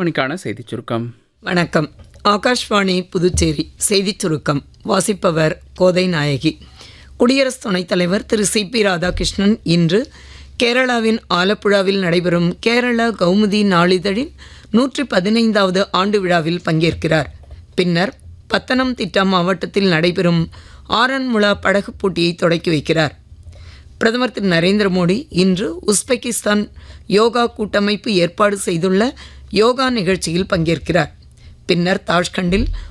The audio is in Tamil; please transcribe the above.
மணிக்கான செய்திச் சுருக்கம் வணக்கம் ஆகாஷ்வாணி புதுச்சேரி செய்திச் சுருக்கம் வாசிப்பவர் கோதை நாயகி குடியரசு துணைத் தலைவர் திரு சி பி ராதாகிருஷ்ணன் இன்று கேரளாவின் ஆலப்புழாவில் நடைபெறும் கேரளா கௌமுதி நாளிதழின் நூற்றி பதினைந்தாவது ஆண்டு விழாவில் பங்கேற்கிறார் பின்னர் பத்தனம்திட்டா மாவட்டத்தில் நடைபெறும் ஆரன்முளா படகுப் போட்டியை தொடக்கி வைக்கிறார் பிரதமர் திரு நரேந்திர மோடி இன்று உஸ்பெகிஸ்தான் யோகா கூட்டமைப்பு ஏற்பாடு செய்துள்ள யோகா நிகழ்ச்சியில் பங்கேற்கிறார் பின்னர் தாஷ்கண்டில்